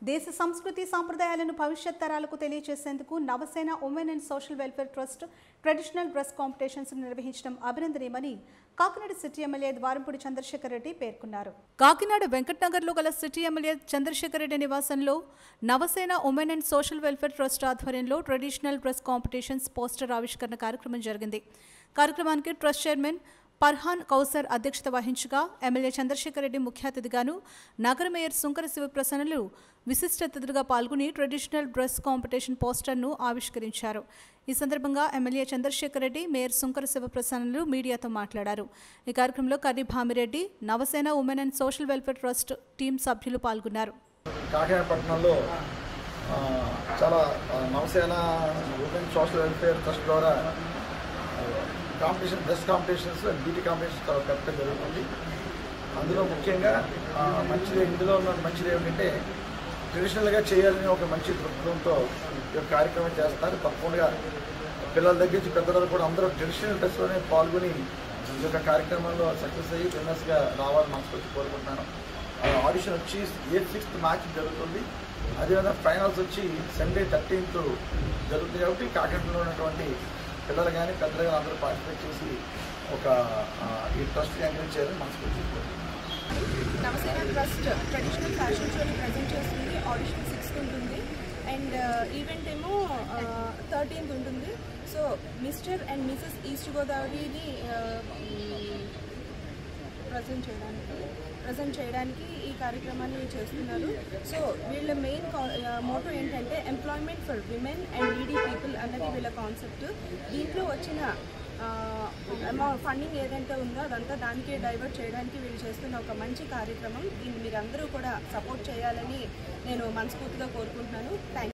దేశ సంస్కృతి సాంప్రదాయాలను భవిష్యత్ తరాలకు తెలియజేసేందుకు Navasena women and social welfare trust traditional dress competitions నిర్వహించడం అభినందనీయమని కాకినాడ సిటీ ఎమ్మెల్యే ద్వారంపూడి చంద్రశేఖర్ రెడ్డి పేర్కొన్నారు కాకినాడ వెంకటనగర్లో గల సిటీ ఎమ్మెల్యే చంద్రశేఖర్ రెడ్డి నివాసంలో Navasena women and social welfare trust ఆధ్వర్యంలో ట్రెడిషనల్ డ్రెస్ కాంపిటీషన్స్ పోస్టర్ ఆవిష్కరణ కార్యక్రమం జరిగింది కార్యక్రమానికి ట్రస్ట్ చైర్మన్ పర్హాన్ కౌసర్ అధ్యక్షత వహించగా ఎమ్మెల్యే చంద్రశేఖర్ రెడ్డి ముఖ్య అతిథిగాను నగర మేయర్ సుంకర శివప్రసన్నలు విశిష్ట అతిథిగా పాల్గొని ట్రెడిషనల్ డ్రెస్ కాంపిటీషన్ పోస్టర్ను ఆవిష్కరించారు ఈ సందర్భంగా ఎమ్మెల్యే చంద్రశేఖర్ రెడ్డి మేయర్ సుంకర శివప్రసన్నలు మీడియాతో మాట్లాడారు ఈ కార్యక్రమంలో Karri Bhamireddy Navasena women and social welfare trust team సభ్యులు పాల్గొన్నారు కాకినాడ పట్టణంలో ఆ, చాలా ఆ, Navasena women social welfare trust ద్వారా competition dress competitions beauty competitions చాలా పెట్టడం జరుగుతుంది అందులో ముఖ్యంగా ఆ, మంచిది ఇందులో ఉన్న మంచిది ఏమిటంటే ట్రెడిషనల్గా చేయాలని ఒక మంచి దృక్పథంతో ఈ యొక్క కార్యక్రమం చేస్తారు తప్పకుండా పిల్లల దగ్గర నుంచి పెద్దల వరకు కూడా అందరూ ట్రెడిషనల్ డ్రెస్లోనే పాల్గొని ఈ యొక్క కార్యక్రమంలో సక్సెస్ అయ్యి విన్నర్స్గా రావాలని మనస్ఫూర్తి కోరుకుంటున్నాను ఆడిషన్ వచ్చి ఎయిత్ సిక్స్త్ మ్యాచ్ జరుగుతుంది అదేవిధంగా ఫైనల్స్ వచ్చి సండే థర్టీన్త్ జరుగుతుంది కాబట్టి కాకినాడలో ఉన్నటువంటి పిల్లలు కానీ పెద్దలు కానీ అందరూ పార్టిసిపేట్ చేసి ఒక ఆ, ఈ ట్రస్ట్ని ఎంకరేజ్ చేయాలని మనస్ఫూర్తి కోరుకుంటున్నాను నవసేన ట్రస్ట్ ట్రెడిషనల్ ఫ్యాషన్ షోని ప్రజెంట్ చేస్తుంది ఆడిషన్ సిక్స్త్ ఉంటుంది అండ్ ఈవెంట్ ఏమో థర్టీన్త్ ఉంటుంది so mister and missus east గోదావరిని ప్రజెంట్ చేయడానికి ప్రజెంట్ చేయడానికి ఈ కార్యక్రమాన్ని చేస్తున్నారు సో వీళ్ళ మెయిన్ మోటో ఏంటంటే employment for women and needy people అన్నది వీళ్ళ కాన్సెప్ట్ దీంట్లో వచ్చిన అమౌంట్ ఫండింగ్ ఏదైతే ఉందో అదంతా దానికే డైవర్ట్ చేయడానికి వీళ్ళు చేస్తున్న ఒక మంచి కార్యక్రమం దీన్ని మీరందరూ కూడా సపోర్ట్ చేయాలని నేను మనస్ఫూర్తిగా కోరుకుంటున్నాను థ్యాంక్